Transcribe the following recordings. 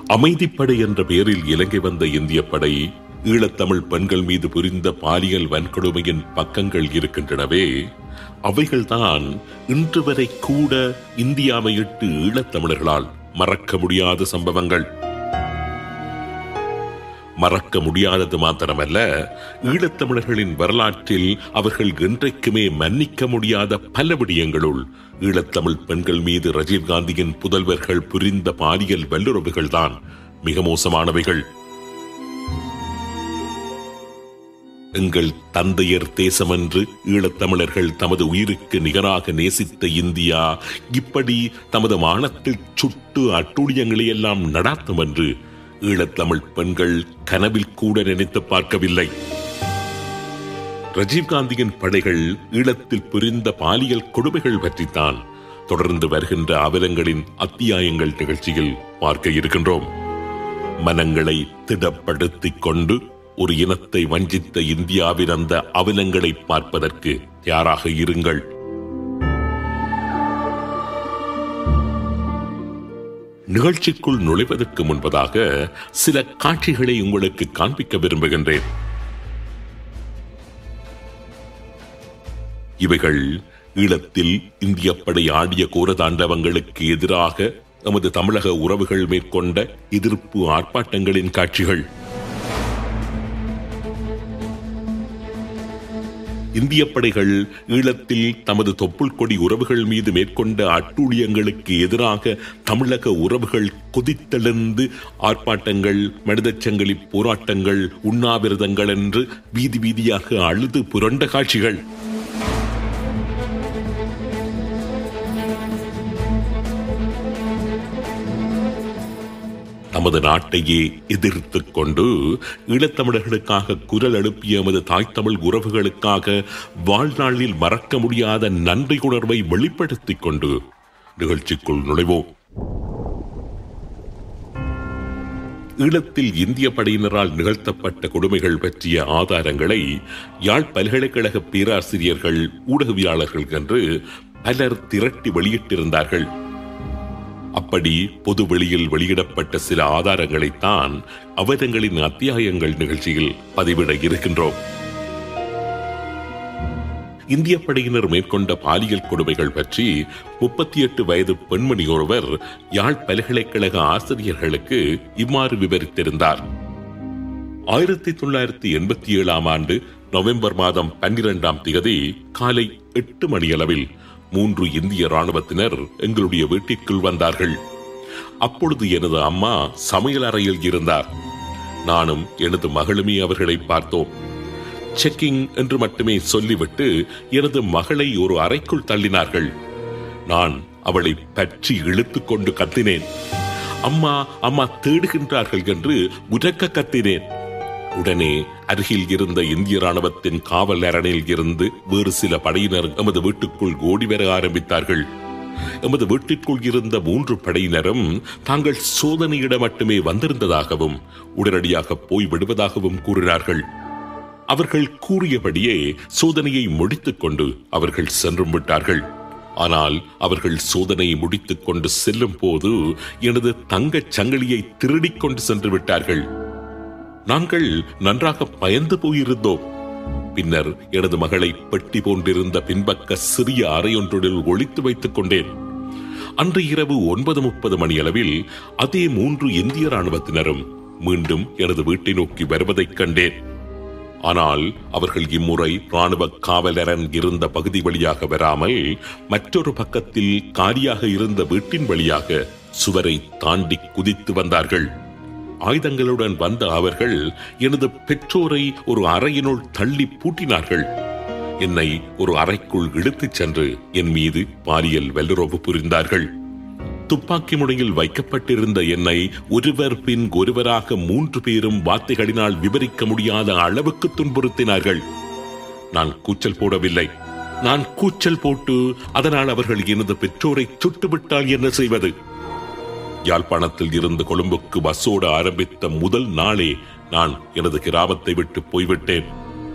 அமைதிப்படை என்ற பெயரில் இலங்கை வந்த இந்திய படை ஈழத்தமிழ் பெண்கள் மீது புரிந்த பாலியல் வன்கொடுமையின் பக்கங்கள் இருக்கின்றனவே அவைகள்தான் இன்று வரை கூட இந்தியாவை இட்டு ஈழத்தமிழர்களால் மறக்க முடியாத சம்பவங்கள் மறக்க முடியாதது மாத்திரமல்ல ஈழத்தமிழர்களின் வரலாற்றில் அவர்கள் என்றைக்குமே மன்னிக்க முடியாத பல விடயங்களுள் ஈழத்தமிழ் பெண்கள் மீது ராஜீவ்காந்தியின் புதல்வர்கள் புரிந்த பாலியல் வல்லுறவுகள் தான் மிக மோசமானவைகள் எங்கள் தந்தையர் தேசமென்று ஈழத்தமிழர்கள் தமது உயிருக்கு நிகராக நேசித்த இந்தியா இப்படி தமது மானத்தில் சுட்டு அட்டூழியங்களை எல்லாம் நடாத்தும் என்று ஈழத்தமிழ் பெண்கள் கனவில் கூட நினைத்து பார்க்கவில்லை ராஜீவ்காந்தியின் படைகள் ஈழத்தில் புரிந்த பாலியல் கொடுமைகள் பற்றித்தான் தொடர்ந்து வருகின்ற அவலங்களின் அத்தியாயங்கள் நிகழ்ச்சியில் பார்க்க இருக்கின்றோம் மனங்களை திடப்படுத்திக் கொண்டு ஒரு இனத்தை வஞ்சித்த இந்தியாவின் அந்த அவலங்களை பார்ப்பதற்கு தயாராக இருங்கள் நிகழ்ச்சிக்குள் நுழைவதற்கு முன்பதாக சில காட்சிகளை உங்களுக்கு காண்பிக்க விரும்புகின்றேன் இவைகள் ஈழத்தில் இந்திய படை ஆடிய கோரதாண்டவங்களுக்கு எதிராக நமது தமிழக உறவுகள் மேற்கொண்ட எதிர்ப்பு ஆர்ப்பாட்டங்களின் காட்சிகள் இந்திய படைகள் ஈழத்தில் தமது தொப்புள் கொடி உறவுகள் மீது மேற்கொண்ட அட்டூழியங்களுக்கு எதிராக தமிழக உறவுகள் கொதித்தெழுந்து ஆர்ப்பாட்டங்கள் மனிதச்சங்கிலி போராட்டங்கள் உண்ணாவிரதங்கள் என்று வீதி வீதியாக அழுது புரண்ட காட்சிகள் நமது நாட்டையே எதிர்த்துக் கொண்டு ஈழத்தமிழர்களுக்காக குரல் எழுப்பிய எமது தாய்த்தமிழ் உறவுகளுக்காக வாழ்நாளில் மறக்க முடியாத நன்றி உணர்வை வெளிப்படுத்திக் கொண்டு நிகழ்ச்சிக்குள் நுழைவோம் ஈழத்தில் இந்திய படையினரால் நிகழ்த்தப்பட்ட கொடுமைகள் பற்றிய ஆதாரங்களை யாழ் பல்கலைக்கழக பேராசிரியர்கள் ஊடகவியாளர்கள் என்று பலர் திரட்டி வெளியிட்டிருந்தார்கள் அப்படி பொது வெளியில் வெளியிடப்பட்ட சில ஆதாரங்களைத்தான் அவதங்களின் அத்தியாயங்கள் நிகழ்ச்சியில் பதிவிட இருக்கின்றோம் இந்திய படையினர் மேற்கொண்ட பாலியல் கொடுமைகள் பற்றி முப்பத்தி எட்டு வயது பெண்மணி ஒருவர் யாழ் பல்கலைக்கழக ஆசிரியர்களுக்கு இவ்வாறு விவரித்திருந்தார் ஆயிரத்தி தொள்ளாயிரத்தி எண்பத்தி ஏழாம் ஆண்டு நவம்பர் மாதம் பன்னிரெண்டாம் தேதி காலை எட்டு மணியளவில் மூன்று இந்திய ராணுவத்தினர் எங்களுடைய வீட்டிற்குள் வந்தார்கள் அப்பொழுது எனது அம்மா சமையல் அறையில் இருந்தார் நானும் எனது மகளுமே அவர்களை பார்த்தோம் செக்கிங் என்று மட்டுமே சொல்லிவிட்டு எனது மகளை ஒரு அறைக்குள் தள்ளினார்கள் நான் அவளை பற்றி இழுத்துக் கொண்டு கத்தினேன் அம்மா அம்மா தேடுகின்றார்கள் என்று உரக்க கத்தினேன் உடனே அருகில் இருந்த இந்திய ராணுவத்தின் காவல் அரணில் இருந்து வேறு சில படையினர் எமது வீட்டுக்குள் ஓடி வர ஆரம்பித்தார்கள் எமது வீட்டிற்குள் இருந்த மூன்று படையினரும் தாங்கள் சோதனையிட மட்டுமே வந்திருந்ததாகவும் உடனடியாக போய் விடுவதாகவும் கூறினார்கள் அவர்கள் கூறியபடியே சோதனையை முடித்துக் கொண்டு அவர்கள் சென்றும் விட்டார்கள் ஆனால் அவர்கள் சோதனையை முடித்துக் கொண்டு செல்லும் போது எனது தங்கச் சங்கிலியை திருடிக் கொண்டு சென்று விட்டார்கள் நாங்கள் நன்றாக பயந்து போயிருந்தோம் பின்னர் எனது மகளை பெட்டி போன்றிருந்த பின்பக்க சிறிய அறையொன்றுடன் ஒளித்து வைத்துக் கொண்டேன் அன்று இரவு ஒன்பது முப்பது மணியளவில் அதே மூன்று இந்திய ராணுவத்தினரும் மீண்டும் எனது வீட்டை நோக்கி வருவதைக் கண்டேன் ஆனால் அவர்கள் இம்முறை ராணுவ காவலரன் இருந்த பகுதி வழியாக வராமல் மற்றொரு பக்கத்தில் காலியாக இருந்த வீட்டின் வழியாக சுவரை தாண்டி குதித்து வந்தார்கள் ஆயுதங்களுடன் வந்த அவர்கள் எனது பெற்றோரை ஒரு அறையினுள் தள்ளி பூட்டினார்கள் என்னை ஒரு அறைக்குள் இழுத்துச் சென்று என் மீது பாலியல் வல்லுறவு புரிந்தார்கள் துப்பாக்கி முனையில் வைக்கப்பட்டிருந்த என்னை ஒருவர் பின் ஒருவராக மூன்று பேரும் வார்த்தைகளினால் விவரிக்க முடியாத அளவுக்கு துன்புறுத்தினார்கள் நான் கூச்சல் போடவில்லை நான் கூச்சல் போட்டு அதனால் அவர்கள் எனது பெற்றோரை சுட்டுவிட்டால் என்ன செய்வது யாழ்ப்பாணத்தில் இருந்து கொழும்புக்கு பஸ்ஸோடு ஆரம்பித்த முதல் நாளே நான் எனது கிராமத்தை விட்டு போய்விட்டேன்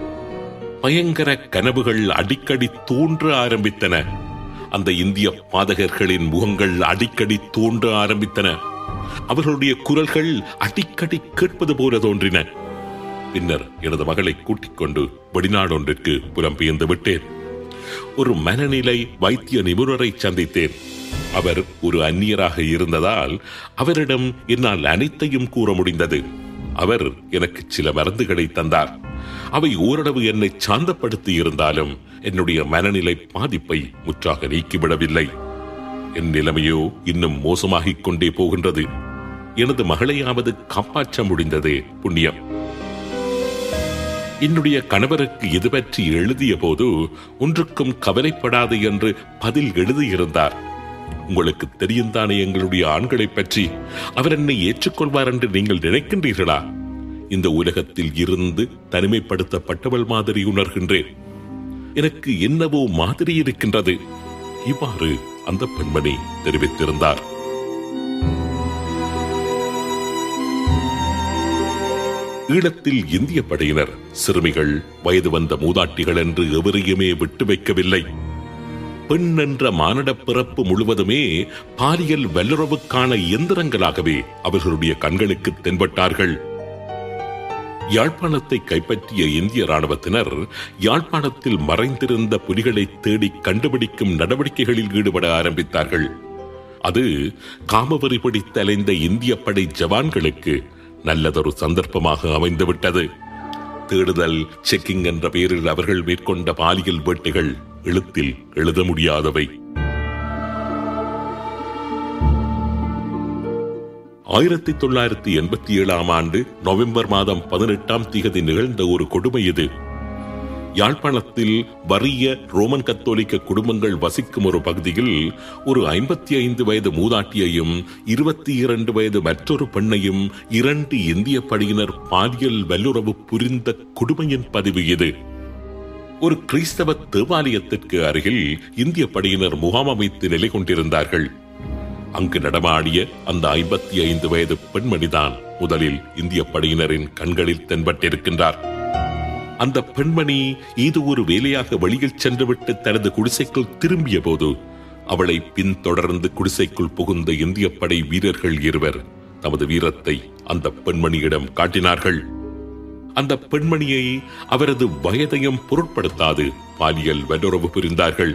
பயங்கர கனவுகள் அடிக்கடி தோன்ற ஆரம்பித்தன அந்த இந்திய பாதகர்களின் முகங்கள் அடிக்கடி தோன்ற ஆரம்பித்தன அவர்களுடைய குரல்கள் அடிக்கடி கேட்பது போல தோன்றின பின்னர் எனது மகளை கூட்டிக் கொண்டு வெளிநாடொன்றிற்கு புலம்பெயர்ந்து விட்டேன் ஒரு மனநிலை வைத்திய நிபுணரை சந்தித்தேன் அவர் ஒரு அந்நியராக இருந்ததால் அவரிடம் என்னால் அனைத்தையும் கூற முடிந்தது அவர் எனக்கு சில மருந்துகளை தந்தார் அவை ஓரளவு என்னை சாந்தப்படுத்தி இருந்தாலும் என்னுடைய மனநிலை பாதிப்பை முற்றாக நீக்கிவிடவில்லை என் நிலைமையோ இன்னும் மோசமாகிக் கொண்டே போகின்றது எனது மகளையாவது காப்பாற்ற முடிந்தது புண்ணியம் என்னுடைய கணவருக்கு இது பற்றி எழுதிய போது ஒன்றுக்கும் கவலைப்படாது என்று பதில் எழுதியிருந்தார் உங்களுக்கு தெரியும் தானே எங்களுடைய ஆண்களை பற்றி அவர் என்னை ஏற்றுக்கொள்வார் என்று நீங்கள் நினைக்கின்றீர்களா இந்த உலகத்தில் இருந்து தனிமைப்படுத்தப்பட்டவள் மாதிரி உணர்கின்றேன் எனக்கு என்னவோ மாதிரி இருக்கின்றது இவ்வாறு அந்த பெண்மணி தெரிவித்திருந்தார் ஈழத்தில் இந்திய படையினர் சிறுமிகள் வயது வந்த மூதாட்டிகள் என்று எவரையுமே விட்டு வைக்கவில்லை பெண் என்ற மானிட பிறப்பு முழுவதுமே பாலியல் வல்லுறவுக்கான இயந்திரங்களாகவே அவர்களுடைய கண்களுக்கு தென்பட்டார்கள் யாழ்ப்பாணத்தை கைப்பற்றிய இந்திய ராணுவத்தினர் யாழ்ப்பாணத்தில் மறைந்திருந்த புலிகளை தேடி கண்டுபிடிக்கும் நடவடிக்கைகளில் ஈடுபட ஆரம்பித்தார்கள் அது காமவரி பிடித்து அலைந்த இந்திய படை ஜவான்களுக்கு நல்லதொரு சந்தர்ப்பமாக அமைந்துவிட்டது தேடுதல் செக்கிங் என்ற பெயரில் அவர்கள் மேற்கொண்ட பாலியல் வேட்டைகள் எழுத்தில் எழுத முடியாதவை ஆயிரத்தி தொள்ளாயிரத்தி எண்பத்தி ஏழாம் ஆண்டு நவம்பர் மாதம் பதினெட்டாம் திகதி நிகழ்ந்த ஒரு கொடுமை இது யாழ்ப்பாணத்தில் வறிய ரோமன் கத்தோலிக்க குடும்பங்கள் வசிக்கும் ஒரு பகுதியில் ஒரு ஐம்பத்தி ஐந்து வயது மூதாட்டியையும் இருபத்தி இரண்டு வயது மற்றொரு பெண்ணையும் இரண்டு இந்திய படையினர் பாலியல் வல்லுறவு புரிந்த கொடுமையின் பதிவு இது ஒரு கிறிஸ்தவ தேவாலயத்திற்கு அருகில் இந்திய படையினர் முகாம் அமைத்து நிலை கொண்டிருந்தார்கள் அங்கு நடமாடிய அந்த ஐம்பத்தி ஐந்து வயது பெண்மணிதான் முதலில் இந்திய படையினரின் கண்களில் தென்பட்டிருக்கின்றார் அந்த பெண்மணி இது ஒரு வேலையாக வெளியில் சென்றுவிட்டு தனது குடிசைக்குள் திரும்பிய போது அவளை பின்தொடர்ந்து குடிசைக்குள் புகுந்த இந்திய படை வீரர்கள் இருவர் தமது வீரத்தை அந்த பெண்மணியிடம் காட்டினார்கள் அந்த பெண்மணியை அவரது வயதையும் பொருட்படுத்தாது பாலியல் வல்லுறவு புரிந்தார்கள்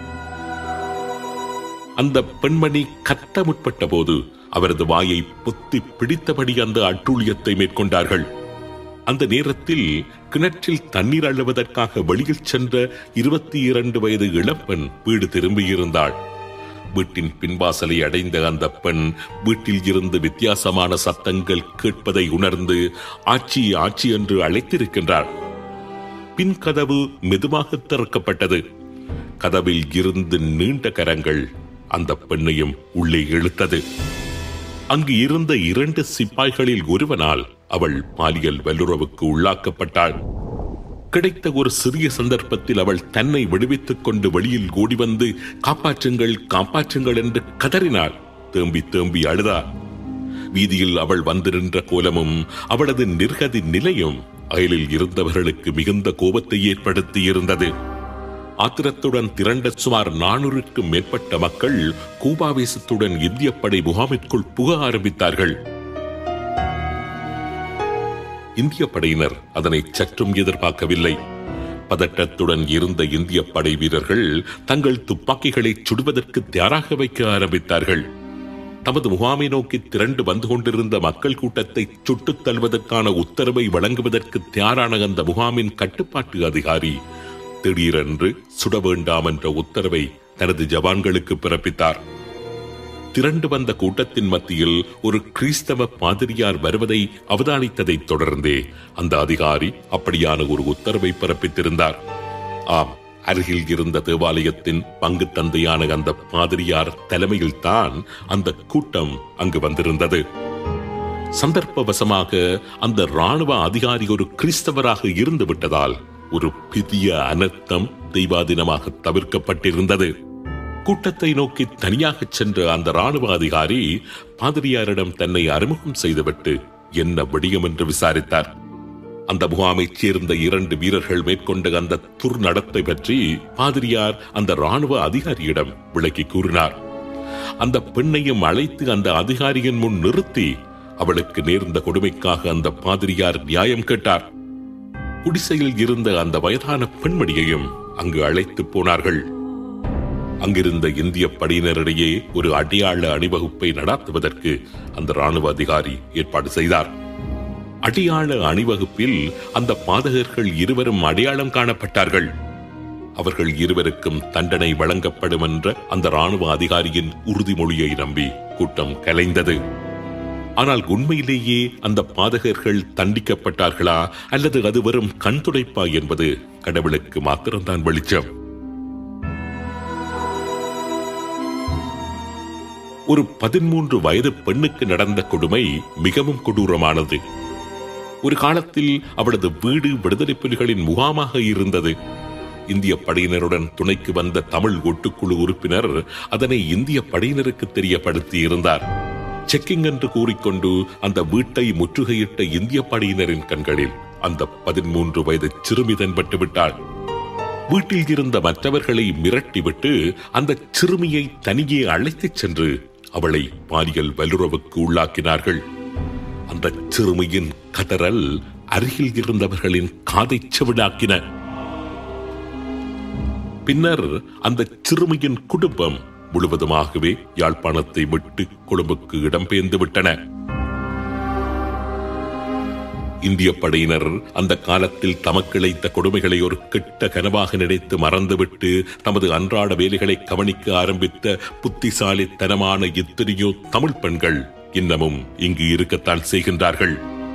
அந்த பெண்மணி கத்த முற்பட்ட போது அவரது வாயை பொத்தி பிடித்தபடி அந்த அட்டூழியத்தை மேற்கொண்டார்கள் அந்த நேரத்தில் கிணற்றில் தண்ணீர் அள்ளுவதற்காக வெளியில் சென்ற இருபத்தி இரண்டு வயது இளப்பெண் வீடு திரும்பியிருந்தாள் வீட்டின் பின்வாசலை அடைந்த அந்த பெண் வீட்டில் இருந்து வித்தியாசமான சத்தங்கள் கேட்பதை உணர்ந்து ஆட்சி ஆட்சி என்று அழைத்திருக்கின்றார் பின் கதவு மெதுவாக திறக்கப்பட்டது கதவில் இருந்து நீண்ட கரங்கள் அந்த பெண்ணையும் உள்ளே இழுத்தது அங்கு இருந்த இரண்டு சிப்பாய்களில் ஒருவனால் அவள் பாலியல் வல்லுறவுக்கு உள்ளாக்கப்பட்டாள் கிடைத்த ஒரு சிறிய சந்தர்ப்பத்தில் அவள் தன்னை விடுவித்துக் கொண்டு வெளியில் ஓடி வந்து காப்பாற்றுங்கள் காப்பாற்றுங்கள் என்று கதறினாள் தேம்பி தேம்பி அழுதாள் வீதியில் அவள் வந்து நின்ற கோலமும் அவளது நிர்கதி நிலையும் அயலில் இருந்தவர்களுக்கு மிகுந்த கோபத்தை ஏற்படுத்தி இருந்தது ஆத்திரத்துடன் திரண்ட சுமார் நானூறுக்கும் மேற்பட்ட மக்கள் கூபாவேசத்துடன் இந்திய படை முகாமிற்குள் புக ஆரம்பித்தார்கள் இந்திய படையினர் அதனை சற்றும் எதிர்பார்க்கவில்லை பதட்டத்துடன் இருந்த இந்திய படை வீரர்கள் தங்கள் துப்பாக்கிகளை சுடுவதற்கு தயாராக வைக்க ஆரம்பித்தார்கள் தமது முகாமை நோக்கி திரண்டு வந்து கொண்டிருந்த மக்கள் கூட்டத்தை சுட்டுத் தள்ளுவதற்கான உத்தரவை வழங்குவதற்கு தயாரான அந்த முகாமின் கட்டுப்பாட்டு அதிகாரி திடீரென்று சுட வேண்டாம் என்ற உத்தரவை தனது ஜவான்களுக்கு பிறப்பித்தார் திரண்டு வந்த கூட்டத்தின் மத்தியில் ஒரு கிறிஸ்தவ பாதிரியார் வருவதை அவதானித்ததைத் தொடர்ந்தே அந்த அதிகாரி அப்படியான ஒரு உத்தரவை பிறப்பித்திருந்தார் ஆம் அருகில் இருந்த தேவாலயத்தின் பங்கு தந்தையான அந்த பாதிரியார் தலைமையில் தான் அந்த கூட்டம் அங்கு வந்திருந்தது சந்தர்ப்பவசமாக அந்த ராணுவ அதிகாரி ஒரு கிறிஸ்தவராக இருந்து விட்டதால் ஒரு பெரிய அனர்த்தம் தெய்வாதீனமாக தவிர்க்கப்பட்டிருந்தது கூட்டத்தை நோக்கி தனியாக சென்ற அந்த ராணுவ அதிகாரி பாதிரியாரிடம் தன்னை அறிமுகம் செய்துவிட்டு என்ன விடியம் என்று விசாரித்தார் அந்த முகாமைச் சேர்ந்த இரண்டு வீரர்கள் மேற்கொண்ட அந்த துர் நடத்தை பற்றி பாதிரியார் அந்த ராணுவ அதிகாரியிடம் விளக்கி கூறினார் அந்த பெண்ணையும் அழைத்து அந்த அதிகாரியின் முன் நிறுத்தி அவளுக்கு நேர்ந்த கொடுமைக்காக அந்த பாதிரியார் நியாயம் கேட்டார் குடிசையில் இருந்த அந்த வயதான பெண்மணியையும் அங்கு அழைத்து போனார்கள் அங்கிருந்த இந்திய படையினரிடையே ஒரு அடையாள அணிவகுப்பை நடாத்துவதற்கு அந்த ராணுவ அதிகாரி ஏற்பாடு செய்தார் அடையாள அணிவகுப்பில் அந்த பாதகர்கள் இருவரும் அடையாளம் காணப்பட்டார்கள் அவர்கள் இருவருக்கும் தண்டனை வழங்கப்படும் என்ற அந்த ராணுவ அதிகாரியின் உறுதிமொழியை நம்பி கூட்டம் கலைந்தது ஆனால் உண்மையிலேயே அந்த பாதகர்கள் தண்டிக்கப்பட்டார்களா அல்லது அது வெறும் கண் துடைப்பா என்பது கடவுளுக்கு மாத்திரம்தான் வெளிச்சம் ஒரு பதிமூன்று வயது பெண்ணுக்கு நடந்த கொடுமை மிகவும் கொடூரமானது ஒரு காலத்தில் அவளது வீடு விடுதலை புலிகளின் முகாமாக இருந்தது இந்திய படையினருடன் துணைக்கு வந்த தமிழ் ஒட்டுக்குழு உறுப்பினர் அதனை இந்திய படையினருக்கு தெரியப்படுத்தி இருந்தார் செக்கிங் என்று கூறிக்கொண்டு அந்த வீட்டை முற்றுகையிட்ட இந்திய படையினரின் கண்களில் அந்த பதிமூன்று வயது சிறுமி தென்பட்டு விட்டாள் வீட்டில் இருந்த மற்றவர்களை மிரட்டிவிட்டு அந்த சிறுமியை தனியே அழைத்துச் சென்று அவளை பாலியல் வல்லுறவுக்கு உள்ளாக்கினார்கள் அந்த சிறுமியின் கதறல் அருகில் இருந்தவர்களின் காதை செவிடாக்கின பின்னர் அந்த சிறுமியின் குடும்பம் முழுவதுமாகவே யாழ்ப்பாணத்தை விட்டு கொழும்புக்கு இடம்பெயர்ந்து விட்டன இந்திய படையினர் அந்த காலத்தில் தமக்கிழைத்த கொடுமைகளை ஒரு கெட்ட கனவாக நினைத்து மறந்துவிட்டு தமது அன்றாட வேலைகளை கவனிக்க ஆரம்பித்த புத்திசாலித்தனமான எத்தனையோ தமிழ் பெண்கள் இன்னமும் இங்கு இருக்கத்தான் செய்கின்றார்கள்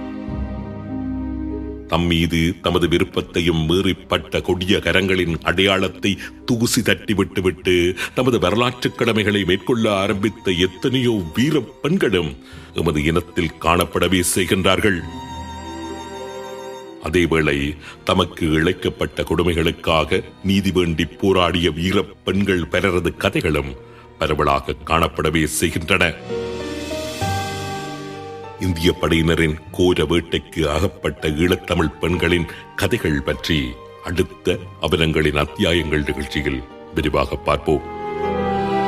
தம் மீது தமது விருப்பத்தையும் மீறிப்பட்ட கொடிய கரங்களின் அடையாளத்தை தூசி தட்டி விட்டுவிட்டு தமது வரலாற்றுக் கடமைகளை மேற்கொள்ள ஆரம்பித்த எத்தனையோ வீர பெண்களும் எமது இனத்தில் காணப்படவே செய்கின்றார்கள் அதேவேளை தமக்கு இழைக்கப்பட்ட கொடுமைகளுக்காக நீதி வேண்டி போராடிய வீர பெண்கள் பலரது கதைகளும் பரவலாக காணப்படவே செய்கின்றன இந்திய படையினரின் கோர வேட்டைக்கு அகப்பட்ட ஈழத்தமிழ் பெண்களின் கதைகள் பற்றி அடுத்த அவலங்களின் அத்தியாயங்கள் நிகழ்ச்சியில் விரிவாக பார்ப்போம்